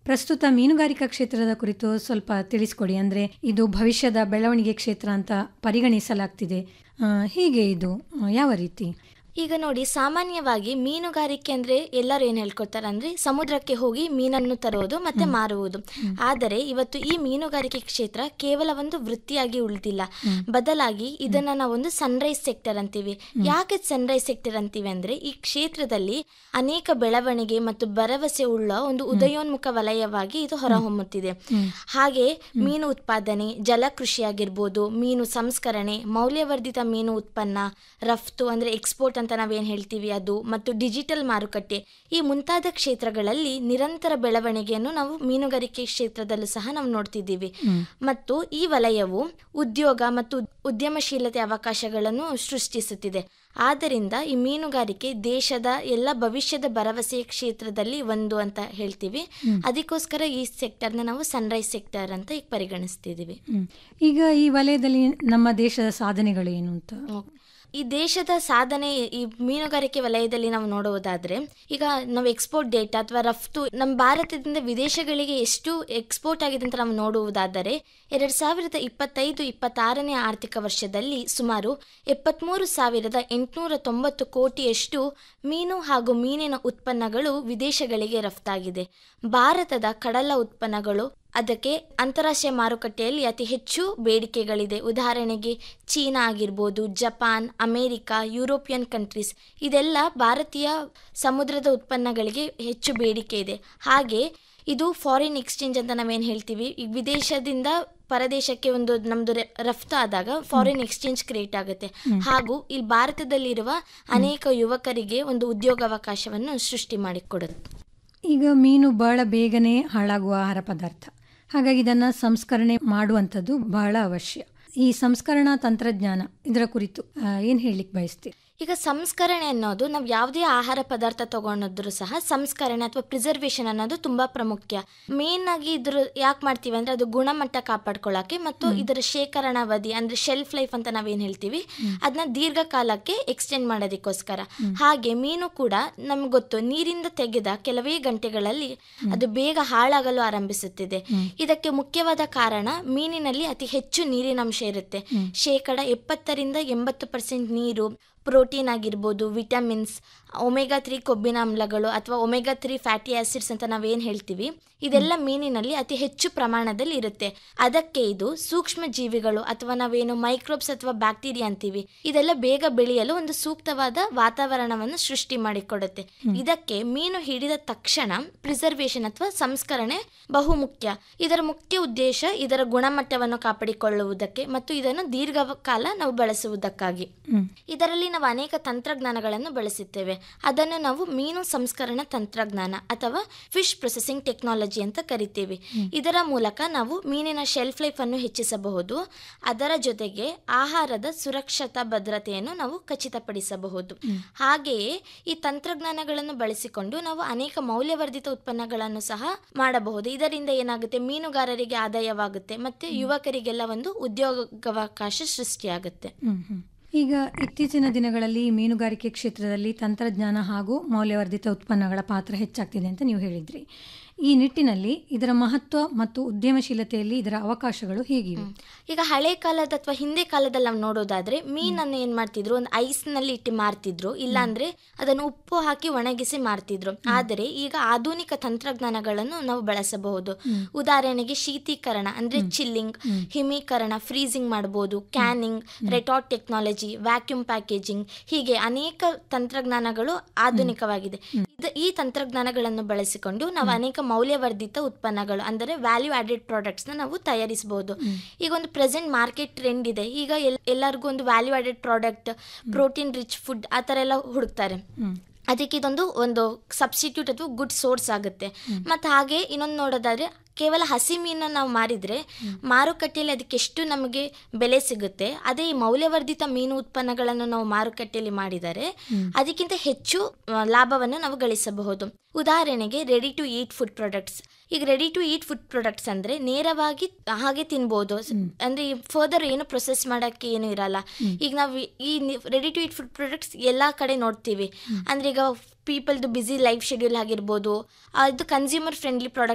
ಪ್ರಸ್ತುತ ಮೀನುಗಾರಿಕಾ ಕ್ಷೇತ್ರದ ಕುರಿತು ಸ್ವಲ್ಪ ತಿಳಿಸ್ಕೊಡಿ ಅಂದರೆ ಇದು ಭವಿಷ್ಯದ ಬೆಳವಣಿಗೆ ಕ್ಷೇತ್ರ ಅಂತ ಪರಿಗಣಿಸಲಾಗ್ತಿದೆ ಆ, ಹೀಗೆ ಇದು ಆ, ಯಾವ ರೀತಿ ಈಗ ನೋಡಿ ಸಾಮಾನ್ಯವಾಗಿ ಮೀನುಗಾರಿಕೆ ಅಂದ್ರೆ ಎಲ್ಲರೂ ಏನು ಹೇಳ್ಕೊತಾರೆ ಅಂದ್ರೆ ಸಮುದ್ರಕ್ಕೆ ಹೋಗಿ ಮೀನನ್ನು ತರುವುದು ಮತ್ತೆ ಮಾರುವುದು ಆದರೆ ಇವತ್ತು ಈ ಮೀನುಗಾರಿಕೆ ಕ್ಷೇತ್ರ ಕೇವಲ ಒಂದು ವೃತ್ತಿಯಾಗಿ ಉಳಿದಿಲ್ಲ ಬದಲಾಗಿ ಇದನ್ನ ನಾವೊಂದು ಸನ್ರೈಸ್ ಸೆಕ್ಟರ್ ಅಂತೀವಿ ಯಾಕೆ ಸನ್ರೈಸ್ ಸೆಕ್ಟರ್ ಅಂತೀವಿ ಅಂದ್ರೆ ಈ ಕ್ಷೇತ್ರದಲ್ಲಿ ಅನೇಕ ಬೆಳವಣಿಗೆ ಮತ್ತು ಭರವಸೆ ಉಳ್ಳ ಒಂದು ಉದಯೋನ್ಮುಖ ವಲಯವಾಗಿ ಇದು ಹೊರಹೊಮ್ಮುತ್ತಿದೆ ಹಾಗೆ ಮೀನು ಉತ್ಪಾದನೆ ಜಲಕೃಷಿ ಆಗಿರ್ಬೋದು ಮೀನು ಸಂಸ್ಕರಣೆ ಮೌಲ್ಯವರ್ಧಿತ ಮೀನು ಉತ್ಪನ್ನ ರಫ್ತು ಅಂದ್ರೆ ಎಕ್ಸ್ಪೋರ್ಟ್ ಅಂತ ನಾವೇನು ಹೇಳ್ತೀವಿ ಅದು ಮತ್ತು ಡಿಜಿಟಲ್ ಮಾರುಕಟ್ಟೆ ಈ ಮುಂತಾದ ಕ್ಷೇತ್ರಗಳಲ್ಲಿ ನಿರಂತರ ಬೆಳವಣಿಗೆಯನ್ನು ನಾವು ಮೀನುಗಾರಿಕೆ ಕ್ಷೇತ್ರದಲ್ಲೂ ಸಹ ನಾವು ನೋಡ್ತಿದ್ದೀವಿ ಮತ್ತು ಈ ವಲಯವು ಉದ್ಯೋಗ ಮತ್ತು ಉದ್ಯಮಶೀಲತೆ ಅವಕಾಶಗಳನ್ನು ಸೃಷ್ಟಿಸುತ್ತಿದೆ ಆದ್ದರಿಂದ ಈ ಮೀನುಗಾರಿಕೆ ದೇಶದ ಎಲ್ಲ ಭವಿಷ್ಯದ ಭರವಸೆಯ ಕ್ಷೇತ್ರದಲ್ಲಿ ಒಂದು ಅಂತ ಹೇಳ್ತೀವಿ ಅದಕ್ಕೋಸ್ಕರ ಈ ಸೆಕ್ಟರ್ನ ನಾವು ಸನ್ರೈಸ್ ಸೆಕ್ಟರ್ ಅಂತ ಈಗ ಪರಿಗಣಿಸ್ತಿದ್ದೀವಿ ಹ್ಮ್. ಈಗ ಈ ವಲಯದಲ್ಲಿ ನಮ್ಮ ದೇಶದ ಸಾಧನೆಗಳೇನು ಅಂತ ಈ ದೇಶದ ಸಾಧನೆ ಈ ಮೀನುಗಾರಿಕೆ ವಲಯದಲ್ಲಿ ನಾವು ನೋಡುವುದಾದ್ರೆ ಈಗ ನಾವು ಎಕ್ಸ್ಪೋರ್ಟ್ ಡೇಟಾ ಅಥವಾ ರಫ್ತು ನಮ್ಮ ಭಾರತದಿಂದ ವಿದೇಶಗಳಿಗೆ ಎಷ್ಟು ಎಕ್ಸ್ಪೋರ್ಟ್ ಆಗಿದೆ ಅಂತ ನಾವು ನೋಡುವುದಾದರೆ ಎರಡು ಸಾವಿರದ ಇಪ್ಪತ್ತೈದು ಇಪ್ಪತ್ತಾರನೇ ಆರ್ಥಿಕ ವರ್ಷದಲ್ಲಿ ಸುಮಾರು ಎಪ್ಪತ್ತ್ಮೂರು ಸಾವಿರದ ಎಂಟುನೂರ ತೊಂಬತ್ತು ಕೋಟಿಯಷ್ಟು ಮೀನು ಹಾಗೂ ಮೀನಿನ ಉತ್ಪನ್ನಗಳು ವಿದೇಶಗಳಿಗೆ ರಫ್ತಾಗಿದೆ ಭಾರತದ ಕಡಲ ಉತ್ಪನ್ನಗಳು ಅದಕ್ಕೆ ಅಂತಾರಾಷ್ಟ್ರೀಯ ಮಾರುಕಟ್ಟೆಯಲ್ಲಿ ಅತಿ ಹೆಚ್ಚು ಬೇಡಿಕೆಗಳಿದೆ ಉದಾಹರಣೆಗೆ ಚೀನಾ ಆಗಿರ್ಬೋದು ಜಪಾನ್ ಅಮೇರಿಕಾ ಯುರೋಪಿಯನ್ ಕಂಟ್ರೀಸ್ ಇದೆಲ್ಲ ಭಾರತೀಯ ಸಮುದ್ರದ ಉತ್ಪನ್ನಗಳಿಗೆ ಹೆಚ್ಚು ಬೇಡಿಕೆ ಇದೆ ಹಾಗೆ ಇದು ಫಾರಿನ್ ಎಕ್ಸ್ಚೇಂಜ್ ಅಂತ ನಾವೇನು ಹೇಳ್ತೀವಿ ಈಗ ವಿದೇಶದಿಂದ ಪರದೇಶಕ್ಕೆ ಒಂದು ನಮ್ದು ರೆ- ರಫ್ತು ಆದಾಗ ಫಾರಿನ್ ಎಕ್ಸ್ಚೇಂಜ್ ಕ್ರಿಯೇಟ್ ಆಗುತ್ತೆ ಹಾಗೂ ಇಲ್ಲಿ ಭಾರತದಲ್ಲಿರುವ ಅನೇಕ ಯುವಕರಿಗೆ ಒಂದು ಉದ್ಯೋಗಾವಕಾಶವನ್ನು ಸೃಷ್ಟಿ ಮಾಡಿಕೊಡುತ್ತೆ ಈಗ ಮೀನು ಬಹಳ ಬೇಗನೆ ಹಾಳಾಗುವ ಆಹಾರ ಪದಾರ್ಥ ಹಾಗಾಗಿ ಇದನ್ನು ಸಂಸ್ಕರಣೆ ಮಾಡುವಂಥದ್ದು ಬಹಳ ಅವಶ್ಯ ಈ ಸಂಸ್ಕರಣಾ ತಂತ್ರಜ್ಞಾನ ಇದರ ಕುರಿತು ಏನು ಹೇಳಲಿಕ್ಕೆ ಬಯಸ್ತೀರಿ ಈಗ ಸಂಸ್ಕರಣೆ ಅನ್ನೋದು ನಾವು ಯಾವುದೇ ಆಹಾರ ಪದಾರ್ಥ ತಗೊಂಡಿದ್ರು ಸಹ ಸಂಸ್ಕರಣೆ ಅಥವಾ ಪ್ರಿಸರ್ವೇಷನ್ ಅನ್ನೋದು ತುಂಬಾ ಪ್ರಾಮುಖ್ಯ ಮೇನ್ ಆಗಿ ಇದ್ರ ಯಾಕೆ ಮಾಡ್ತೀವಿ ಅಂದ್ರೆ ಅದು ಗುಣಮಟ್ಟ ಕಾಪಾಡ್ಕೊಳ್ಳೋಕೆ ಮತ್ತು ಇದರ ಶೇಖರಣಾವಧಿ ಅಂದ್ರೆ ಶೆಲ್ಫ್ ಲೈಫ್ ಅಂತ ನಾವೇನ್ ಹೇಳ್ತೀವಿ ಅದನ್ನ ದೀರ್ಘಕಾಲಕ್ಕೆ ಎಕ್ಸ್ಟೆಂಡ್ ಮಾಡೋದಕ್ಕೋಸ್ಕರ ಹಾಗೆ ಮೀನು ಕೂಡ ನಮ್ಗೆ ಗೊತ್ತು ನೀರಿಂದ ತೆಗೆದ ಕೆಲವೇ ಗಂಟೆಗಳಲ್ಲಿ ಅದು ಬೇಗ ಹಾಳಾಗಲು ಆರಂಭಿಸುತ್ತಿದೆ ಇದಕ್ಕೆ ಮುಖ್ಯವಾದ ಕಾರಣ ಮೀನಿನಲ್ಲಿ ಅತಿ ಹೆಚ್ಚು ನೀರಿನಂಶ ಇರುತ್ತೆ ಶೇಕಡ ಎಪ್ಪತ್ತರಿಂದ ಎಂಬತ್ತು ಪರ್ಸೆಂಟ್ ನೀರು ಪ್ರೋಟೀನ್ ಆಗಿರ್ಬೋದು ವಿಟಮಿನ್ಸ್ ಒಮೆಗಾ ತ್ರೀ ಕೊಬ್ಬಿನ ಆಮ್ಲಗಳು ಅಥವಾ ಒಮೆಗಾ ತ್ರೀ ಫ್ಯಾಟಿ ಆಸಿಡ್ಸ್ ಅಂತ ನಾವೇನು ಹೇಳ್ತೀವಿ ಇದೆಲ್ಲ ಮೀನಿನಲ್ಲಿ ಅತಿ ಹೆಚ್ಚು ಪ್ರಮಾಣದಲ್ಲಿ ಇರುತ್ತೆ ಅದಕ್ಕೆ ಇದು ಸೂಕ್ಷ್ಮ ಜೀವಿಗಳು ಅಥವಾ ನಾವೇನು ಮೈಕ್ರೋಬ್ಸ್ ಅಥವಾ ಬ್ಯಾಕ್ಟೀರಿಯಾ ಅಂತೀವಿ ಇದೆಲ್ಲ ಬೇಗ ಬೆಳೆಯಲು ಒಂದು ಸೂಕ್ತವಾದ ವಾತಾವರಣವನ್ನು ಸೃಷ್ಟಿ ಮಾಡಿಕೊಡುತ್ತೆ ಇದಕ್ಕೆ ಮೀನು ಹಿಡಿದ ತಕ್ಷಣ ಪ್ರಿಸರ್ವೇಷನ್ ಅಥವಾ ಸಂಸ್ಕರಣೆ ಬಹುಮುಖ್ಯ ಇದರ ಮುಖ್ಯ ಉದ್ದೇಶ ಇದರ ಗುಣಮಟ್ಟವನ್ನು ಕಾಪಾಡಿಕೊಳ್ಳುವುದಕ್ಕೆ ಮತ್ತು ಇದನ್ನು ದೀರ್ಘಕಾಲ ನಾವು ಬಳಸುವುದಕ್ಕಾಗಿ ಇದರಲ್ಲಿ ನಾವು ಅನೇಕ ತಂತ್ರಜ್ಞಾನಗಳನ್ನು ಬಳಸುತ್ತೇವೆ ಅದನ್ನು ನಾವು ಮೀನು ಸಂಸ್ಕರಣಾ ತಂತ್ರಜ್ಞಾನ ಅಥವಾ ಫಿಶ್ ಪ್ರೊಸೆಸಿಂಗ್ ಟೆಕ್ನಾಲಜಿ ಅಂತ ಕರಿತೀವಿ ಇದರ ಮೂಲಕ ನಾವು ಮೀನಿನ ಶೆಲ್ಫ್ ಲೈಫ್ ಅನ್ನು ಹೆಚ್ಚಿಸಬಹುದು ಅದರ ಜೊತೆಗೆ ಆಹಾರದ ಸುರಕ್ಷತಾ ಭದ್ರತೆಯನ್ನು ನಾವು ಖಚಿತಪಡಿಸಬಹುದು ಹಾಗೆಯೇ ಈ ತಂತ್ರಜ್ಞಾನಗಳನ್ನು ಬಳಸಿಕೊಂಡು ನಾವು ಅನೇಕ ಮೌಲ್ಯವರ್ಧಿತ ಉತ್ಪನ್ನಗಳನ್ನು ಸಹ ಮಾಡಬಹುದು ಇದರಿಂದ ಏನಾಗುತ್ತೆ ಮೀನುಗಾರರಿಗೆ ಆದಾಯವಾಗುತ್ತೆ ಮತ್ತೆ ಯುವಕರಿಗೆಲ್ಲ ಒಂದು ಉದ್ಯೋಗಾವಕಾಶ ಸೃಷ್ಟಿಯಾಗುತ್ತೆ ಹ್ಮ್, ಹ್ಮ್. ಈಗ ಇತ್ತೀಚಿನ ದಿನಗಳಲ್ಲಿ ಮೀನುಗಾರಿಕೆ ಕ್ಷೇತ್ರದಲ್ಲಿ ತಂತ್ರಜ್ಞಾನ ಹಾಗೂ ಮೌಲ್ಯವರ್ಧಿತ ಉತ್ಪನ್ನಗಳ ಪಾತ್ರ ಹೆಚ್ಚಾಗ್ತಿದೆ ಅಂತ ನೀವು ಹೇಳಿದ್ರಿ ಈ ನಿಟ್ಟಿನಲ್ಲಿ ಇದರ ಮಹತ್ವ ಮತ್ತು ಉದ್ಯಮಶೀಲತೆಯಲ್ಲಿ ಇದರ ಅವಕಾಶಗಳು ಹೇಗಿವೆ ಈಗ ಹಳೆ ಕಾಲದ ಅಥವಾ ಹಿಂದೆ ಕಾಲದಲ್ಲಿ ನಾವು ನೋಡೋದಾದ್ರೆ ಮೀನನ್ನು ಏನ್ ಮಾಡ್ತಿದ್ರು ಒಂದು ಐಸ್ನಲ್ಲಿ ಇಟ್ಟು ಮಾರ್ತಿದ್ರು ಇಲ್ಲಾಂದ್ರೆ ಅದನ್ನು ಉಪ್ಪು ಹಾಕಿ ಒಣಗಿಸಿ ಮಾರ್ತಿದ್ರು ಆದರೆ ಈಗ ಆಧುನಿಕ ತಂತ್ರಜ್ಞಾನಗಳನ್ನು ನಾವು ಬಳಸಬಹುದು ಉದಾಹರಣೆಗೆ ಶೀತೀಕರಣ ಅಂದ್ರೆ ಚಿಲ್ಲಿಂಗ್ ಹಿಮೀಕರಣ ಫ್ರೀಸಿಂಗ್ ಮಾಡಬಹುದು canning retort technology vacuum packaging ಹೀಗೆ ಅನೇಕ ತಂತ್ರಜ್ಞಾನಗಳು ಆಧುನಿಕವಾಗಿದೆ ಇದು ಈ ತಂತ್ರಜ್ಞಾನಗಳನ್ನು ಬಳಸಿಕೊಂಡು ನಾವು ಅನೇಕ ಮೌಲ್ಯವರ್ಧಿತ ಉತ್ಪನ್ನಗಳು ಅಂದರೆ ವ್ಯಾಲ್ಯೂ ಆಡೆಡ್ ಪ್ರಾಡಕ್ಟ್ಸ್ನ ನಾವು ತಯಾರಿಸಬಹುದು ಈಗ ಒಂದು ಪ್ರೆಸೆಂಟ್ ಮಾರ್ಕೆಟ್ ಟ್ರೆಂಡ್ ಇದೆ ಈಗ ಎಲ್ ಎಲ್ಲರಿಗೂ ಒಂದು value added product protein rich food ಆ ಥರ ಎಲ್ಲ ಹುಡುಕ್ತಾರೆ ಅದಕ್ಕೆ ಇದೊಂದು ಒಂದು ಸಬ್ಸ್ಟಿಟ್ಯೂಟ್ ಅಥವಾ ಗುಡ್ ಸೋರ್ಸ್ ಆಗುತ್ತೆ ಮತ್ತು ಹಾಗೆ ಇನ್ನೊಂದು ನೋಡೋದಾದ್ರೆ ಕೇವಲ ಹಸಿ ಮೀನನ್ನು ನಾವು ಮಾರಿದರೆ ಮಾರುಕಟ್ಟೆಯಲ್ಲಿ ಅದಕ್ಕೆ ಎಷ್ಟು ನಮಗೆ ಬೆಲೆ ಸಿಗುತ್ತೆ ಅದೇ ಈ ಮೌಲ್ಯವರ್ಧಿತ ಮೀನು ಉತ್ಪನ್ನಗಳನ್ನು ನಾವು ಮಾರುಕಟ್ಟೆಯಲ್ಲಿ ಮಾಡಿದರೆ ಅದಕ್ಕಿಂತ ಹೆಚ್ಚು ಆ, ಲಾಭವನ್ನು ನಾವು ಗಳಿಸಬಹುದು ಉದಾಹರಣೆಗೆ ready to eat food products ಈಗ ready to eat food products ಅಂದರೆ ನೇರವಾಗಿ ಹಾಗೆ ತಿನ್ಬೋದು ಅಂದರೆ ಫರ್ದರ್ ಏನು ಪ್ರೊಸೆಸ್ ಮಾಡೋಕ್ಕೆ ಏನು ಇರಲ್ಲ ಈಗ ನಾವು ಈ ready to eat food products ಎಲ್ಲ ಕಡೆ ನೋಡ್ತೀವಿ ಅಂದರೆ ಈಗ ಪೀಪಲ್ದು ಬ್ಯುಸಿ ಲೈಫ್ ಶೆಡ್ಯೂಲ್ ಆಗಿರ್ಬೋದು ಅದು ಕನ್ಸ್ಯೂಮರ್ ಫ್ರೆಂಡ್ಲಿ ಪ್ರಾಡಕ್ಟ್